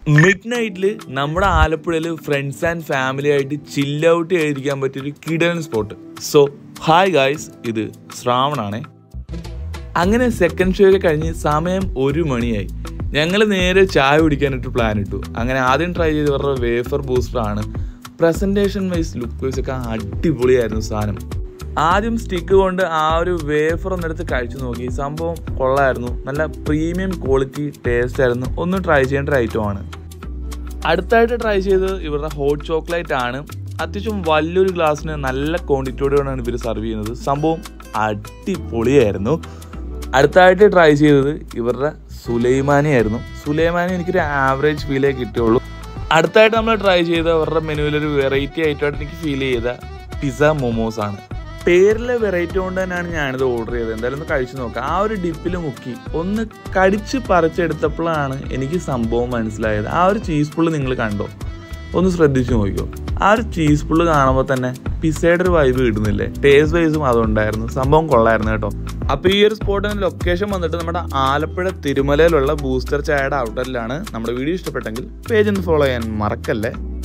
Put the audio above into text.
mid നൈറ്റിൽ നമ്മുടെ ആലപ്പുഴയിൽ ഫ്രണ്ട്സ് ആൻഡ് ഫാമിലി ആയിട്ട് ചില്ല് ഔട്ട് ചെയ്തിരിക്കാൻ പറ്റിയൊരു കിടലൻ സ്പോട്ട് സോ ഹായ് ഗായ്സ് ഇത് ശ്രാവണാണേ അങ്ങനെ സെക്കൻഡ് ഷോ ഒക്കെ കഴിഞ്ഞ് സമയം ഒരു മണിയായി ഞങ്ങൾ നേരെ ചായ കുടിക്കാനായിട്ട് പ്ലാൻ ഇട്ടു അങ്ങനെ ആദ്യം ട്രൈ ചെയ്ത് പറഞ്ഞ വേഫർ ബൂസ്റ്റർ ആണ് പ്രസൻറ്റേഷൻ വൈസ് ലുക്ക് വൈസ് ഒക്കെ അടിപൊളിയായിരുന്നു സാധനം ആദ്യം സ്റ്റിക്ക് കൊണ്ട് ആ ഒരു വേഫർ ഒന്നെടുത്ത് കഴിച്ചു നോക്കി സംഭവം കൊള്ളായിരുന്നു നല്ല പ്രീമിയം ക്വാളിറ്റി ടേസ്റ്റ് ആയിരുന്നു ഒന്ന് ട്രൈ ചെയ്യേണ്ട ഒരു ഐറ്റമാണ് അടുത്തായിട്ട് ട്രൈ ചെയ്തത് ഇവരുടെ ഹോട്ട് ചോക്ലേറ്റ് ആണ് അത്യാവശ്യം വലിയൊരു ഗ്ലാസ്സിന് നല്ല ക്വാണ്ടിറ്റിയോടെയാണ് ഇവർ സെർവ് ചെയ്യുന്നത് സംഭവം അടിപൊളിയായിരുന്നു അടുത്തായിട്ട് ട്രൈ ചെയ്തത് ഇവരുടെ സുലൈമാനി ആയിരുന്നു സുലൈമാനി എനിക്കൊരു ആവറേജ് ഫീലേ കിട്ടിയുള്ളൂ അടുത്തായിട്ട് നമ്മൾ ട്രൈ ചെയ്ത അവരുടെ മെനുവിലൊരു വെറൈറ്റി ആയിട്ടായിട്ട് എനിക്ക് ഫീൽ ചെയ്ത പിസ്സ മോമോസ് ആണ് പേരിലെ വെറൈറ്റി കൊണ്ട് തന്നെയാണ് ഞാനിത് ഓർഡർ ചെയ്തത് എന്തായാലും ഒന്ന് കഴിച്ചു നോക്കാം ആ ഒരു ഡിപ്പിൽ മുക്കി ഒന്ന് കടിച്ച് പറിച്ചെടുത്തപ്പോഴാണ് എനിക്ക് സംഭവം മനസ്സിലായത് ആ ഒരു ചീസ് പുള്ള് നിങ്ങൾ കണ്ടോ ഒന്ന് ശ്രദ്ധിച്ചു നോക്കിയോ ആ ഒരു ചീസ് പുള്ള് കാണുമ്പോൾ തന്നെ പിസയുടെ ഒരു വൈബ് കിട്ടുന്നില്ലേ ടേസ്റ്റ് വൈസും അതുണ്ടായിരുന്നു സംഭവം കൊള്ളായിരുന്നു കേട്ടോ അപ്പോൾ ഈ ഒരു സ്പോട്ടിന് ലൊക്കേഷൻ വന്നിട്ട് നമ്മുടെ ആലപ്പുഴ തിരുമലയിലുള്ള ബൂസ്റ്റർ ചായയുടെ ഔട്ട്ലെറ്റിലാണ് നമ്മുടെ വീഡിയോ ഇഷ്ടപ്പെട്ടെങ്കിൽ പേജ് ഒന്ന് ഫോളോ ചെയ്യാൻ മറക്കല്ലേ